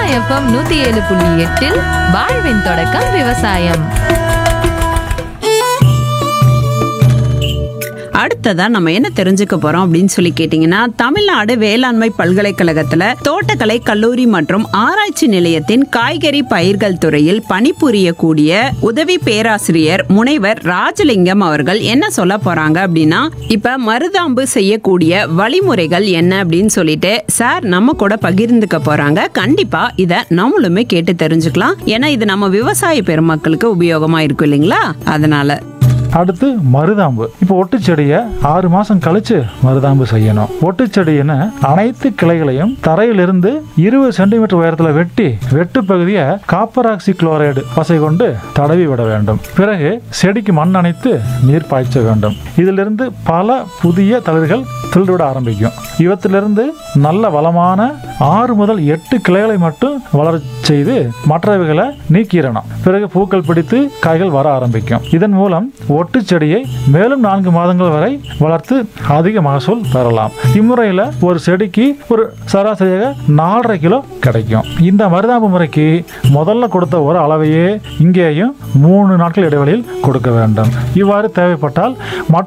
FM நூத்தி ஏழு புள்ளி எட்டில் வாழ்வின் தொடக்கம் விவசாயம் அடுத்ததா நம்ம என்ன தெரிஞ்சுக்க போறோம் அப்படின்னு சொல்லி கேட்டீங்கன்னா தமிழ்நாடு வேளாண்மை பல்கலைக்கழகத்துல தோட்டக்கலை கல்லூரி மற்றும் ஆராய்ச்சி நிலையத்தின் காய்கறி பயிர்கள் துறையில் பணிபுரியக்கூடிய உதவி பேராசிரியர் முனைவர் ராஜலிங்கம் அவர்கள் என்ன சொல்ல போறாங்க அப்படின்னா இப்ப மருதாம்பு செய்யக்கூடிய வழிமுறைகள் என்ன அப்படின்னு சொல்லிட்டு சார் நம்ம கூட பகிர்ந்துக்க போறாங்க கண்டிப்பா இத நம்மளுமே கேட்டு தெரிஞ்சுக்கலாம் ஏன்னா இது நம்ம விவசாய பெருமக்களுக்கு உபயோகமா இருக்கும் இல்லைங்களா அதனால அடுத்து மருதாம்பு இப்போ ஒட்டுச்செடியை ஆறு மாசம் கழிச்சு மருதாம்பு செய்யணும் ஒட்டுச்செடியின அனைத்து கிளைகளையும் தரையிலிருந்து இருபது சென்டிமீட்டர் உயரத்தில் வெட்டி வெட்டு பகுதியை காப்பர் ஆக்சி குளோரைடு பசை கொண்டு தடவி விட வேண்டும் பிறகு செடிக்கு மண் அணைத்து நீர் பாய்ச்ச வேண்டும் இதிலிருந்து பல புதிய தளிர்கள் துளிர்விட ஆரம்பிக்கும் இவற்றிலிருந்து நல்ல வளமான ஆறு முதல் எட்டு கிளைகளை மட்டும் வளரச் செய்து மற்றவைகளை நீக்கிடணும் பிறகு பூக்கள் பிடித்து காய்கள் வர ஆரம்பிக்கும் இதன் மூலம் ஒட்டு செடியை மேலும் நான்கு மாதங்கள் வரை வளர்த்து அதிக மகசூல் பெறலாம் இம்முறையில் ஒரு செடிக்கு ஒரு சராசரியாக நாலரை கிலோ கிடைக்கும் இந்த மருதாம்பு முறைக்கு முதல்ல கொடுத்த ஒரு அளவையே இங்கேயும் மூணு நாட்கள் இடைவெளியில் கொடுக்க வேண்டும் இவ்வாறு தேவைப்பட்டால் மற்ற